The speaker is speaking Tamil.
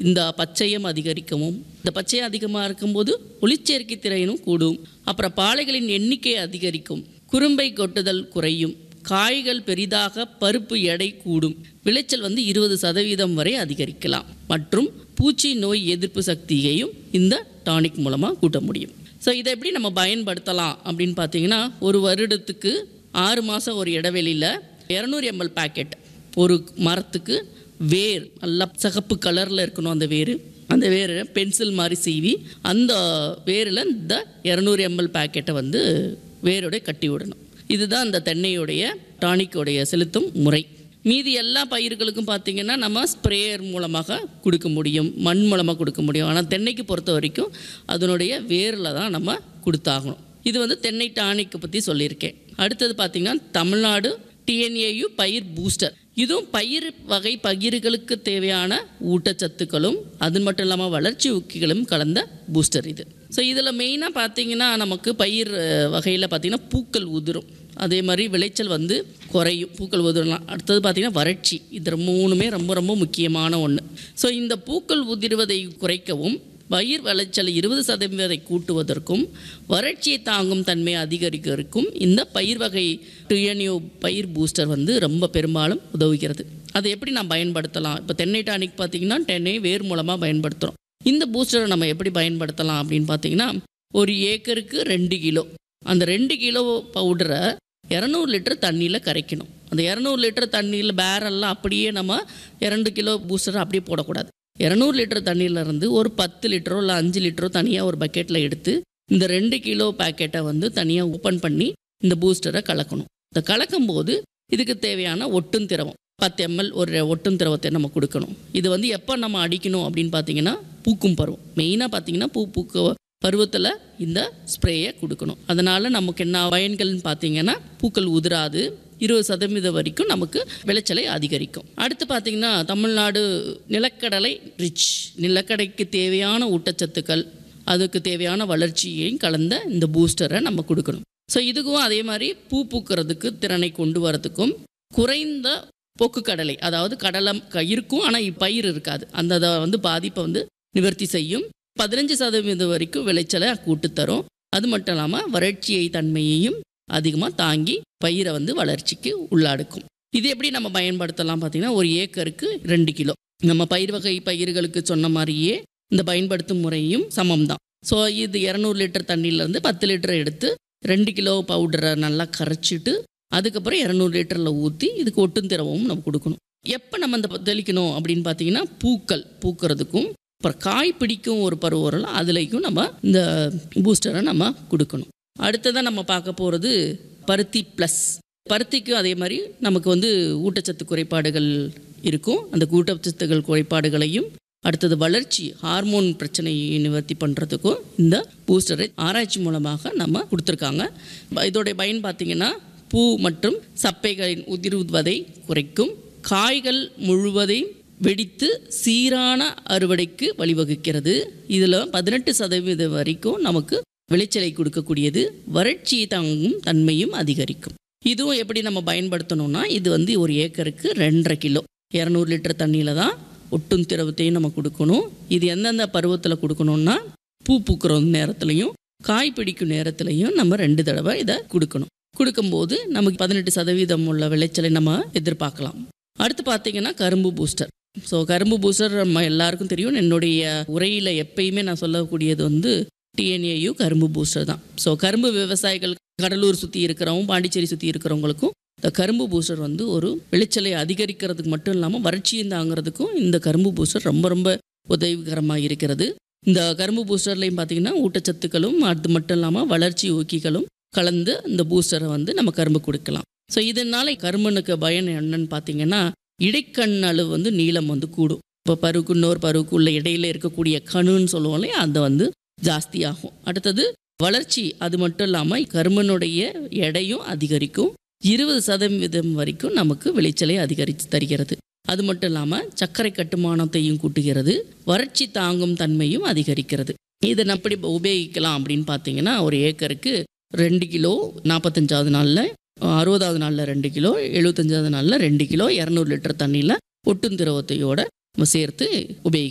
இந்த பச்சையம் அதிகரிக்கவும் இந்த பச்சையம் அதிகமாக இருக்கும்போது ஒளிச்சேர்க்கை திறனும் கூடும் அப்புறம் பாலைகளின் எண்ணிக்கை அதிகரிக்கும் குறும்பை கொட்டுதல் குறையும் காய்கள் பெரிதாக பருப்பு எடை கூடும் விளைச்சல் வந்து இருபது சதவீதம் வரை அதிகரிக்கலாம் மற்றும் பூச்சி நோய் எதிர்ப்பு சக்தியையும் இந்த டானிக் மூலமாக கூட்ட முடியும் ஸோ இதை எப்படி நம்ம பயன்படுத்தலாம் அப்படின்னு பார்த்தீங்கன்னா ஒரு வருடத்துக்கு ஆறு மாதம் ஒரு இடைவெளியில் இரநூறு எம்எல் பாக்கெட் ஒரு மரத்துக்கு வேர் நல்லா சிகப்பு கலரில் இருக்கணும் அந்த வேர் அந்த வேரை பென்சில் மாதிரி சீவி அந்த வேரில் இந்த இரநூறு எம்எல் பாக்கெட்டை வந்து வேரோட கட்டி விடணும் இதுதான் அந்த தென்னையுடைய டானிக்கோடைய செலுத்தும் முறை மீதி எல்லா பயிர்களுக்கும் பார்த்தீங்கன்னா நம்ம ஸ்ப்ரேயர் மூலமாக கொடுக்க முடியும் மண் மூலமாக கொடுக்க முடியும் ஆனால் தென்னைக்கு பொறுத்த வரைக்கும் அதனுடைய வேரில் தான் நம்ம கொடுத்தாகணும் இது வந்து தென்னை டானிக்கை பற்றி சொல்லியிருக்கேன் அடுத்தது பார்த்திங்கன்னா தமிழ்நாடு டிஎன்ஏயு பயிர் பூஸ்டர் இதுவும் பயிர் வகை பயிர்களுக்கு தேவையான ஊட்டச்சத்துக்களும் அது மட்டும் இல்லாமல் வளர்ச்சி ஊக்கிகளும் கலந்த பூஸ்டர் இது ஸோ இதில் மெயினாக பார்த்தீங்கன்னா நமக்கு பயிர் வகையில் பார்த்தீங்கன்னா பூக்கள் உதிரும் அதே மாதிரி விளைச்சல் வந்து குறையும் பூக்கள் உதிரலாம் அடுத்தது பார்த்திங்கன்னா வறட்சி இது மூணுமே ரொம்ப ரொம்ப முக்கியமான ஒன்று ஸோ இந்த பூக்கள் உதிர்வதை குறைக்கவும் பயிர் விளைச்சல் இருபது சதவீதத்தை கூட்டுவதற்கும் வறட்சியை தாங்கும் தன்மை அதிகரிக்கிறதுக்கும் இந்த பயிர் வகை டிஎன்யூ பயிர் பூஸ்டர் வந்து ரொம்ப பெரும்பாலும் உதவுகிறது அதை எப்படி நான் பயன்படுத்தலாம் இப்போ தென்னை டானிக் பார்த்திங்கன்னா தென்னை வேர் மூலமாக பயன்படுத்துகிறோம் இந்த பூஸ்டரை நம்ம எப்படி பயன்படுத்தலாம் அப்படின்னு பார்த்தீங்கன்னா ஒரு ஏக்கருக்கு ரெண்டு கிலோ அந்த ரெண்டு கிலோ பவுடரை இரநூறு லிட்டர் தண்ணியில் கரைக்கணும் அந்த இரநூறு லிட்டர் தண்ணியில் பேரெல்லாம் அப்படியே நம்ம இரண்டு கிலோ பூஸ்டரை அப்படியே போடக்கூடாது இரநூறு லிட்டர் தண்ணியிலேருந்து ஒரு பத்து லிட்டரோ இல்லை அஞ்சு லிட்டரோ தனியாக ஒரு பக்கெட்டில் எடுத்து இந்த ரெண்டு கிலோ பேக்கெட்டை வந்து தனியாக ஓப்பன் பண்ணி இந்த பூஸ்டரை கலக்கணும் இந்த கலக்கும் போது இதுக்கு தேவையான ஒட்டும் திரவம் பத்து எம்எல் ஒரு ஒட்டும் திரவத்தை நம்ம கொடுக்கணும் இது வந்து எப்போ நம்ம அடிக்கணும் அப்படின்னு பார்த்தீங்கன்னா பூக்கும் பருவம் மெயினாக பார்த்தீங்கன்னா பூ பூக்க பருவத்தில் இந்த ஸ்ப்ரேயை கொடுக்கணும் அதனால் நமக்கு என்ன பயன்கள்னு பார்த்தீங்கன்னா பூக்கள் உதிராது இருபது சதவீதம் வரைக்கும் நமக்கு விளைச்சலை அதிகரிக்கும் அடுத்து பார்த்திங்கன்னா தமிழ்நாடு நிலக்கடலை ரிச் நிலக்கடைக்கு தேவையான ஊட்டச்சத்துக்கள் அதுக்கு தேவையான வளர்ச்சியையும் கலந்த இந்த பூஸ்டரை நம்ம கொடுக்கணும் ஸோ இதுக்கும் அதே மாதிரி பூ பூக்கிறதுக்கு திறனை கொண்டு வரதுக்கும் குறைந்த போக்கு கடலை அதாவது கடலை க- இருக்கும் ஆனால் பயிர் இருக்காது அந்த அதை வந்து பாதிப்பை வந்து நிவர்த்தி செய்யும் பதினஞ்சு சதவீதம் வரைக்கும் விளைச்சலை கூட்டுத் தரும் அது மட்டும் இல்லாமல் வறட்சியை தன்மையையும் அதிகமாக தாங்கி பயிரை வந்து வளர்ச்சிக்கு உள்ளாடுக்கும் இது எப்படி நம்ம பயன்படுத்தலாம் பார்த்தீங்கன்னா ஒரு ஏக்கருக்கு ரெண்டு கிலோ நம்ம பயிர் வகை பயிர்களுக்கு சொன்ன மாதிரியே இந்த பயன்படுத்தும் முறையும் சமம் தான் ஸோ இது இரநூறு லிட்டர் தண்ணியிலேருந்து பத்து லிட்டர் எடுத்து ரெண்டு கிலோ பவுடரை நல்லா கரைச்சிட்டு அதுக்கப்புறம் இரநூறு லிட்டரில் ஊற்றி இதுக்கு ஒட்டும் திரவமும் நம்ம கொடுக்கணும் எப்போ நம்ம இந்த தெளிக்கணும் அப்படின்னு பார்த்தீங்கன்னா பூக்கள் பூக்கிறதுக்கும் அப்புறம் காய் பிடிக்கும் ஒரு பருவம் வரல அதுலேயும் நம்ம இந்த பூஸ்டரை நம்ம கொடுக்கணும் அடுத்ததாக நம்ம பார்க்க போகிறது பருத்தி ப்ளஸ் பருத்திக்கும் அதே மாதிரி நமக்கு வந்து ஊட்டச்சத்து குறைபாடுகள் இருக்கும் அந்த ஊட்டச்சத்துகள் குறைபாடுகளையும் அடுத்தது வளர்ச்சி ஹார்மோன் பிரச்சனையை நிவர்த்தி பண்ணுறதுக்கும் இந்த பூஸ்டரை ஆராய்ச்சி மூலமாக நம்ம கொடுத்துருக்காங்க ப- இதோடைய பயன் பார்த்தீங்கன்னா பூ மற்றும் சப்பைகளின் உதிர்வதை குறைக்கும் காய்கள் முழுவதையும் வெடித்து சீரான அறுவடைக்கு வழிவகுக்கிறது இதில் பதினெட்டு சதவீதம் வரைக்கும் நமக்கு விளைச்சலை கொடுக்கக்கூடியது வறட்சியை தாங்கும் தன்மையும் அதிகரிக்கும் இதுவும் எப்படி நம்ம பயன்படுத்தணும்னா இது வந்து ஒரு ஏக்கருக்கு ரெண்டரை கிலோ இரநூறு லிட்டர் தண்ணியில் தான் ஒட்டும் திரவத்தையும் நம்ம கொடுக்கணும் இது எந்தெந்த பருவத்தில் கொடுக்கணும்னா பூ பூக்கிற நேரத்துலையும் காய் பிடிக்கும் நேரத்துலையும் நம்ம ரெண்டு தடவை இதை கொடுக்கணும் கொடுக்கும்போது நமக்கு பதினெட்டு சதவீதம் உள்ள விளைச்சலை நம்ம எதிர்பார்க்கலாம் அடுத்து பார்த்தீங்கன்னா கரும்பு பூஸ்டர் ஸோ கரும்பு பூஸ்டர் நம்ம எல்லாருக்கும் தெரியும் என்னுடைய உரையில் எப்பயுமே நான் சொல்லக்கூடியது வந்து டிஎன்ஏயு கரும்பு பூஸ்டர் தான் ஸோ கரும்பு விவசாயிகள் கடலூர் சுற்றி இருக்கிறவங்க பாண்டிச்சேரி சுற்றி இருக்கிறவங்களுக்கும் இந்த கரும்பு பூஸ்டர் வந்து ஒரு விளைச்சலை அதிகரிக்கிறதுக்கு மட்டும் இல்லாமல் வறட்சியை தாங்கிறதுக்கும் இந்த கரும்பு பூஸ்டர் ரொம்ப ரொம்ப உதவிகரமாக இருக்கிறது இந்த கரும்பு பூஸ்டர்லையும் பார்த்தீங்கன்னா ஊட்டச்சத்துக்களும் அது மட்டும் இல்லாமல் வளர்ச்சி ஊக்கிகளும் கலந்து இந்த பூஸ்டரை வந்து நம்ம கரும்பு கொடுக்கலாம் ஸோ இதனால கரும்பனுக்கு பயன் என்னன்னு பார்த்தீங்கன்னா இடைக்கண் அளவு வந்து நீளம் வந்து கூடும் இப்போ பருக்கு இன்னொரு பருக்கு உள்ள இடையில இருக்கக்கூடிய கணுன்னு சொல்லுவோம் இல்லையா அது வந்து ஜாஸ்தியாகும் அடுத்தது வளர்ச்சி அது மட்டும் இல்லாமல் கரும்பனுடைய எடையும் அதிகரிக்கும் இருபது சதவீதம் வரைக்கும் நமக்கு விளைச்சலை அதிகரித்து தருகிறது அது மட்டும் இல்லாமல் சர்க்கரை கட்டுமானத்தையும் கூட்டுகிறது வறட்சி தாங்கும் தன்மையும் அதிகரிக்கிறது இதை நம்ம எப்படி உபயோகிக்கலாம் அப்படின்னு பார்த்தீங்கன்னா ஒரு ஏக்கருக்கு ரெண்டு கிலோ நாற்பத்தஞ்சாவது நாளில் அறுபதாவது நாளில் ரெண்டு கிலோ எழுபத்தஞ்சாவது நாளில் ரெண்டு கிலோ இரநூறு லிட்டர் தண்ணியில் ஒட்டும் திரவத்தையோட நம்ம சேர்த்து உபயோகி